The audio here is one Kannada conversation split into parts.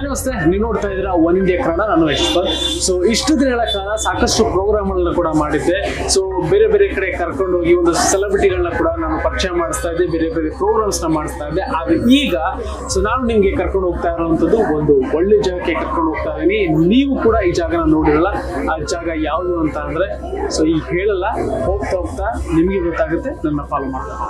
ನಮಸ್ತೆ ನೀವು ನೋಡ್ತಾ ಇದ್ದೀರಾ ಒನ್ ಇಂಡಿಯಾ ಕನ್ನಡ ನಾನು ಯಶ್ವಂತ್ ಸೊ ಇಷ್ಟು ದಿನಗಳ ಕಾಲ ಸಾಕಷ್ಟು ಪ್ರೋಗ್ರಾಮ್ಗಳನ್ನ ಕೂಡ ಮಾಡಿದ್ದೆ ಸೊ ಬೇರೆ ಬೇರೆ ಕಡೆ ಕರ್ಕೊಂಡು ಹೋಗಿ ಒಂದು ಸೆಲೆಬ್ರಿಟಿಗಳನ್ನ ಕೂಡ ನಾನು ಪರಿಚಯ ಮಾಡಿಸ್ತಾ ಇದ್ದೆ ಬೇರೆ ಬೇರೆ ಪ್ರೋಗ್ರಾಮ್ಸ್ ನ ಮಾಡಿಸ್ತಾ ಇದ್ದೆ ಆದ್ರೆ ಈಗ ಸೊ ನಾನು ನಿಮ್ಗೆ ಕರ್ಕೊಂಡು ಹೋಗ್ತಾ ಇರುವಂತದ್ದು ಒಂದು ಒಳ್ಳೆ ಜಾಗಕ್ಕೆ ಕರ್ಕೊಂಡು ಹೋಗ್ತಾ ಇದೀನಿ ನೀವು ಕೂಡ ಈ ಜಾಗನ ನೋಡಿರಲ್ಲ ಆ ಜಾಗ ಯಾವುದು ಅಂತ ಅಂದ್ರೆ ಸೊ ಈಗ ಹೇಳಲ್ಲ ಹೋಗ್ತಾ ಹೋಗ್ತಾ ನಿಮ್ಗೆ ಗೊತ್ತಾಗುತ್ತೆ ನನ್ನ ಫಾಲೋ ಮಾಡ್ತಾ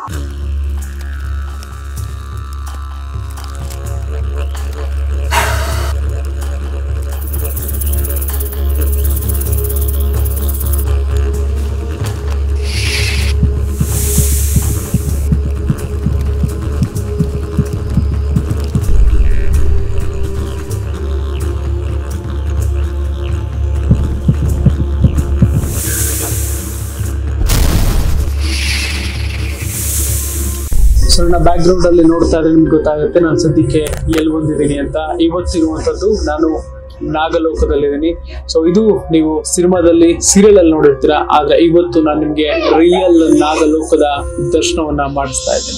ಸೊ ನನ್ನ ಬ್ಯಾಕ್ ಗ್ರೌಂಡ್ ಅಲ್ಲಿ ನೋಡ್ತಾ ಇದ್ರೆ ನಿಮ್ಗೆ ಗೊತ್ತಾಗುತ್ತೆ ನಾನು ಸದ್ಯಕ್ಕೆ ಎಲ್ಲಿ ಬಂದಿದ್ದೀನಿ ಅಂತ ಇವತ್ತಿರುವಂತದ್ದು ನಾನು ನಾಗಲೋಕದಲ್ಲಿದ್ದೀನಿ ಸೊ ಇದು ನೀವು ಸಿನಿಮಾದಲ್ಲಿ ಸೀರಿಯಲ್ ಅಲ್ಲಿ ನೋಡಿರ್ತೀರಾ ಆದ್ರೆ ಇವತ್ತು ನಾನು ನಿಮ್ಗೆ ರಿಯಲ್ ನಾಗಲೋಕದ ದರ್ಶನವನ್ನ ಮಾಡಿಸ್ತಾ ಇದ್ದೀನಿ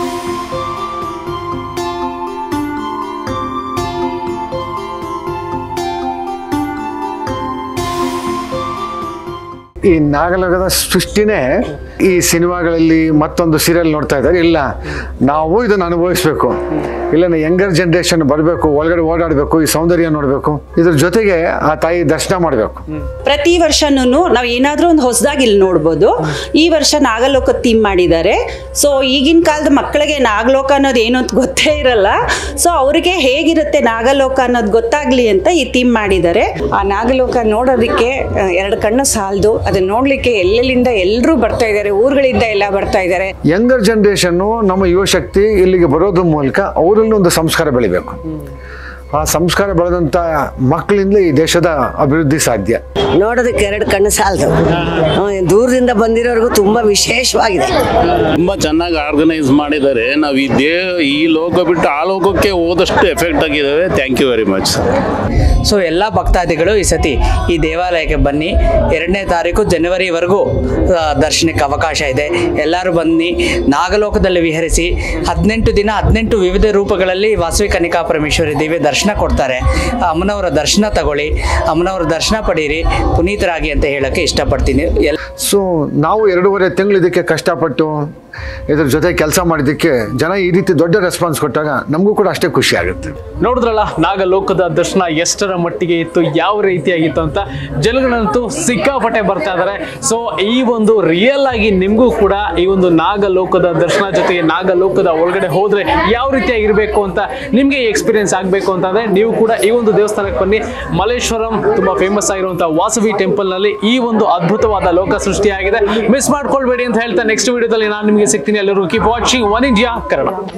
ಈ ನಾಗಲೋಕದ ಸೃಷ್ಟಿನೇ ಈ ಸಿನಿಮಾಗಳಲ್ಲಿ ಮತ್ತೊಂದು ಸೀರಿಯಲ್ ನೋಡ್ತಾ ಇದ್ದಾರೆ ಇಲ್ಲ ನಾವು ಇದನ್ನು ಅನುಭವಿಸ್ಬೇಕು ಇಲ್ಲ ಯಂಗರ್ ಜನ್ರೇಷನ್ ಬರಬೇಕು ಒಳಗಡೆ ಓಡಾಡಬೇಕು ಈ ಸೌಂದರ್ಯ ನೋಡಬೇಕು ಇದ್ರ ಜೊತೆಗೆ ಆ ತಾಯಿ ದರ್ಶನ ಮಾಡಬೇಕು ಪ್ರತಿ ವರ್ಷನೂ ನಾವು ಏನಾದರೂ ಒಂದು ಹೊಸದಾಗಿ ಇಲ್ಲಿ ನೋಡ್ಬೋದು ಈ ವರ್ಷ ನಾಗಲೋಕ ಥೀಮ್ ಮಾಡಿದ್ದಾರೆ ಸೊ ಈಗಿನ ಕಾಲದ ಮಕ್ಕಳಿಗೆ ನಾಗಲೋಕ ಅನ್ನೋದು ಏನು ಅಂತ ಗೊತ್ತೇ ಇರಲ್ಲ ಸೊ ಅವರಿಗೆ ಹೇಗಿರುತ್ತೆ ನಾಗಲೋಕ ಅನ್ನೋದು ಗೊತ್ತಾಗ್ಲಿ ಅಂತ ಈ ಥೀಮ್ ಮಾಡಿದ್ದಾರೆ ಆ ನಾಗಲೋಕ ನೋಡೋದಕ್ಕೆ ಆ, ಎರಡು ಕಣ್ಣು ಸಾಲದು ಅದನ್ನ ನೋಡ್ಲಿಕ್ಕೆ ಎಲ್ಲೆಲ್ಲಿಂದ ಎಲ್ಲರೂ ಬರ್ತಾ ಇದ್ದಾರೆ ಊರುಗಳಿಂದ ಎಲ್ಲ ಬರ್ತಾ ಇದ್ದಾರೆ ಯಂಗರ್ ಜನ್ರೇಷನ್ನು ನಮ್ಮ ಯುವಶಕ್ತಿ ಇಲ್ಲಿಗೆ ಬರೋದ್ರ ಮೂಲಕ ಅವರಲ್ಲಿ ಒಂದು ಸಂಸ್ಕಾರ ಬೆಳಿಬೇಕು ಆ ಸಂಸ್ಕಾರ ಬೆಳೆದಂಥ ಮಕ್ಕಳಿಂದ ಈ ದೇಶದ ಅಭಿವೃದ್ಧಿ ಸಾಧ್ಯ ನೋಡೋದಕ್ಕೆ ಎರಡು ಕಣ್ಣು ಸಾಲದು ದೂರದಿಂದ ಬಂದಿರೋರ್ಗು ತುಂಬಾ ವಿಶೇಷವಾಗಿದೆ ತುಂಬಾ ಚೆನ್ನಾಗಿ ಆರ್ಗನೈಸ್ ಮಾಡಿದ್ದಾರೆ ನಾವು ಈ ದೇ ಈ ಲೋಕ ಬಿಟ್ಟು ಆ ಲೋಕಕ್ಕೆ ಹೋದಷ್ಟು ಎಫೆಕ್ಟ್ ಆಗಿದ್ದಾವೆ thank you very much so ಎಲ್ಲ ಭಕ್ತಾದಿಗಳು ಈ ಸತಿ ಈ ದೇವಾಲಯಕ್ಕೆ ಬನ್ನಿ ಎರಡನೇ ತಾರೀಕು ಜನವರಿವರೆಗೂ ಆ, ದರ್ಶನಕ್ಕೆ ಅವಕಾಶ ಇದೆ ಎಲ್ಲರೂ ಬನ್ನಿ ನಾಗಲೋಕದಲ್ಲಿ ವಿಹರಿಸಿ ಹದಿನೆಂಟು ದಿನ ಹದಿನೆಂಟು ವಿವಿಧ ರೂಪಗಳಲ್ಲಿ ವಾಸವಿ ಕನಿಕಾ ಪರಮೇಶ್ವರಿ ದೇವಿ ದರ್ಶನ ಕೊಡ್ತಾರೆ ಅಮ್ಮನವರ ದರ್ಶನ ತಗೊಳ್ಳಿ ಅಮ್ಮನವರ ದರ್ಶನ ಪಡೀರಿ ಪುನೀತರಾಗಿ ಅಂತ ಹೇಳೋಕ್ಕೆ ಇಷ್ಟಪಡ್ತೀನಿ ಎಲ್ಲ ಸೊ ನಾವು ಎರಡೂವರೆ ತಿಂಗಳು ಇದಕ್ಕೆ ಕಷ್ಟಪಟ್ಟು ಇದ್ರ ಜೊತೆ ಕೆಲಸ ಮಾಡಿದ್ದಕ್ಕೆ ಜನ ಈ ರೀತಿ ದೊಡ್ಡ ರೆಸ್ಪಾನ್ಸ್ ಕೊಟ್ಟಾಗ ನಮಗೂ ಕೂಡ ಅಷ್ಟೇ ಖುಷಿ ಆಗುತ್ತೆ ನೋಡಿದ್ರಲ್ಲ ನಾಗಲೋಕದ ದರ್ಶನ ಎಷ್ಟರ ಮಟ್ಟಿಗೆ ಇತ್ತು ಯಾವ ರೀತಿಯಾಗಿತ್ತು ಅಂತ ಜನಗಳಂತೂ ಸಿಕ್ಕಾಪಟ್ಟೆ ಬರ್ತಾ ಇದ್ದಾರೆ ಸೊ ಈ ಒಂದು ರಿಯಲ್ ಆಗಿ ನಿಮಗೂ ಕೂಡ ಈ ಒಂದು ನಾಗಲೋಕದ ದರ್ಶನ ಜೊತೆಗೆ ನಾಗಲೋಕದ ಒಳಗಡೆ ಹೋದ್ರೆ ಯಾವ ರೀತಿಯಾಗಿರ್ಬೇಕು ಅಂತ ನಿಮಗೆ ಎಕ್ಸ್ಪೀರಿಯನ್ಸ್ ಆಗಬೇಕು ಅಂತಂದ್ರೆ ನೀವು ಕೂಡ ಈ ಒಂದು ದೇವಸ್ಥಾನಕ್ಕೆ ಬನ್ನಿ ಮಲ್ಲೇಶ್ವರಂ ತುಂಬಾ ಫೇಮಸ್ ಆಗಿರುವಂತಹ ವಾಸವಿ ಟೆಂಪಲ್ ನಲ್ಲಿ ಈ ಒಂದು ಅದ್ಭುತವಾದ ಲೋಕ ಸೃಷ್ಟಿಯಾಗಿದೆ ಮಿಸ್ ಮಾಡ್ಕೊಳ್ಬೇಡಿ ಅಂತ ಹೇಳ್ತಾ ನೆಕ್ಸ್ಟ್ ವಿಡಿಯೋದಲ್ಲಿ ನಾನು ನಿಮಗೆ ಸಿಗ್ತೀನಿ ಎಲ್ಲರೂ keep watching one India Kannada